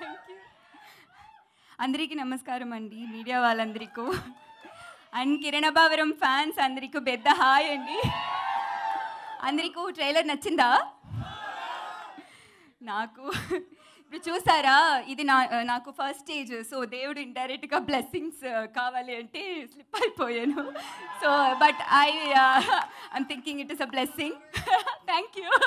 అందరికీ నమస్కారం అండి మీడియా వాళ్ళందరికీ అండ్ కిరణబావరం ఫ్యాన్స్ అందరికీ పెద్ద హాయ్ అండి అందరికీ ట్రైలర్ నచ్చిందా నాకు ఇప్పుడు చూసారా ఇది నా నాకు ఫస్ట్ స్టేజ్ సో దేవుడు ఇండైరెక్ట్గా బ్లెస్సింగ్స్ కావాలి అంటే స్లిప్ అయిపోయాను so but I I'm thinking it is a blessing thank you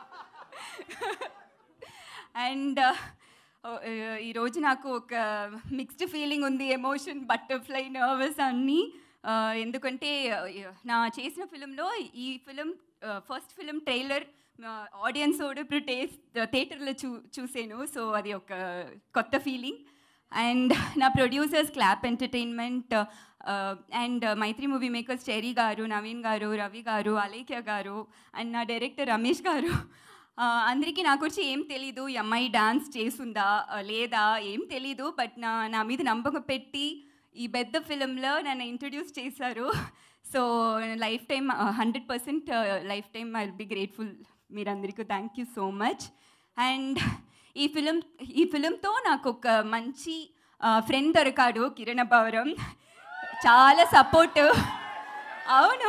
and ఈరోజు నాకు ఒక మిక్స్డ్ ఫీలింగ్ ఉంది ఎమోషన్ బటర్ఫ్లై నర్వస్ అన్నీ Uh, ఎందుకంటే uh, నా చేసిన ఫిలింలో ఈ film first film trailer audience కూడా ఇప్పుడు టేస్ట్ థియేటర్లో చూ చూసాను సో అది ఒక కొత్త ఫీలింగ్ అండ్ నా producers clap entertainment and Mythri movie makers Cherry గారు నవీన్ గారు రవి గారు అలేఖ్య గారు అండ్ నా డైరెక్టర్ రమేష్ గారు ఆ, అందరికీ నా గురించి ఏం తెలీదు ఈ అమ్మాయి డాన్స్ చేస్తుందా ఆ, లేదా ఏం తెలీదు బట్ నా నా మీద నమ్మకం పెట్టి ఈ పెద్ద ఫిలింలో నన్ను ఇంట్రడ్యూస్ చేశారు so life time hundred percent life time I will be grateful మీరందరికీ thank you so much and ఈ ఫిలిం ఈ ఫిలింతో నాకు ఒక మంచి ఫ్రెండ్ దొరికాడు కిరణ్ పవరం చాలా సపోర్ట్ అవును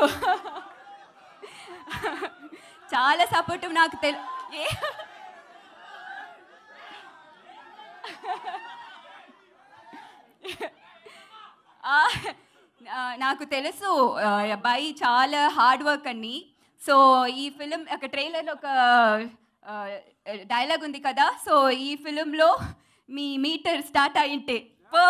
చాలా సపోర్టివ్ నాకు తెలు ఏ ఆ, ఆ, నాకు తెలుసు ఆ, ఈ అబ్బాయి చాలా హార్డ్ వర్క్ అని సో ఈ ఫిలిం ఒక ట్రైలర్లో ఒక డైలాగ్ ఉంది కదా సో ఈ ఫిలింలో మీ మీటర్ స్టార్ట్ అయింటే పో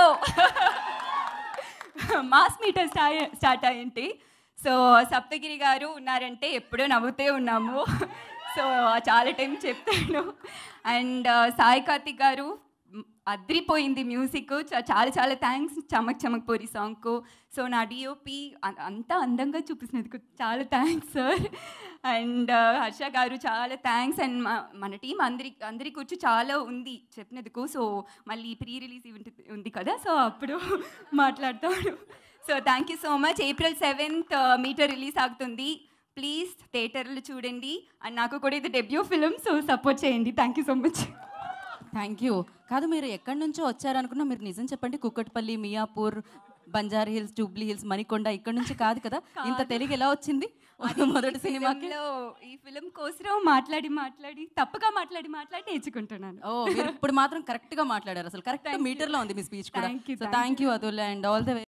మాస్ మీటర్ స్టా- స్టార్ట్ అయ్యింటి సో సప్తగిరి గారు ఉన్నారంటే ఎప్పుడూ నవ్వుతూ ఉన్నాము సో చాలా టైం చెప్తాను అండ్ సాయి కార్తిక్ గారు మ్, అద్రిపోయింది మ్యూజిక్ చా- చాలా చాలా థ్యాంక్స్ చమక్ చమక్ పోరి సాంగ్కు సో నా డిఓపి అంతా అందంగా చూపించినందుకు చాలా థ్యాంక్స్ సార్ అండ్ హర్ష గారు చాలా థ్యాంక్స్ అండ్ మన టీం అందరి అందరి కూర్చు చాలా ఉంది చెప్పినందుకు సో మళ్ళీ ప్రీ రిలీజ్ ఈవెంట్ ఉంది కదా సో అప్పుడు మాట్లాడతాను so thank you so much April seventh Meter release అవుతుంది ప్లీజ్ థియేటర్లు చూడండి అండ్ నాకు కూడా ఇది డెబ్యూ ఫిలిం సో సపోర్ట్ చేయండి thank you so much thank you కాదు మీరు ఎక్కడి నుంచో వచ్చారనుకున్నా మీరు నిజం చెప్పండి Kukatpally Miyapur Banjara Hills Jubilee Hills Manikonda ఇక్కడ నుంచి కాదు కదా ఇంత తెలుగు ఎలా వచ్చింది మొదటి సినిమాకి ఫిలింలో ఈ ఫిలిం కోసం మాట్లాడి మాట్లాడి తప్పుగా మాట్లాడి మాట్లాడి నేర్చుకుంటున్నాను ఓ మీరు ఇప్పుడు మాత్రం కరెక్ట్ గా మాట్లాడారు అసలు కరెక్ట్ మీటర్ లో ఉంది మీ స్పీచ్ కూడా Thank you, so thank thank you Atul and all the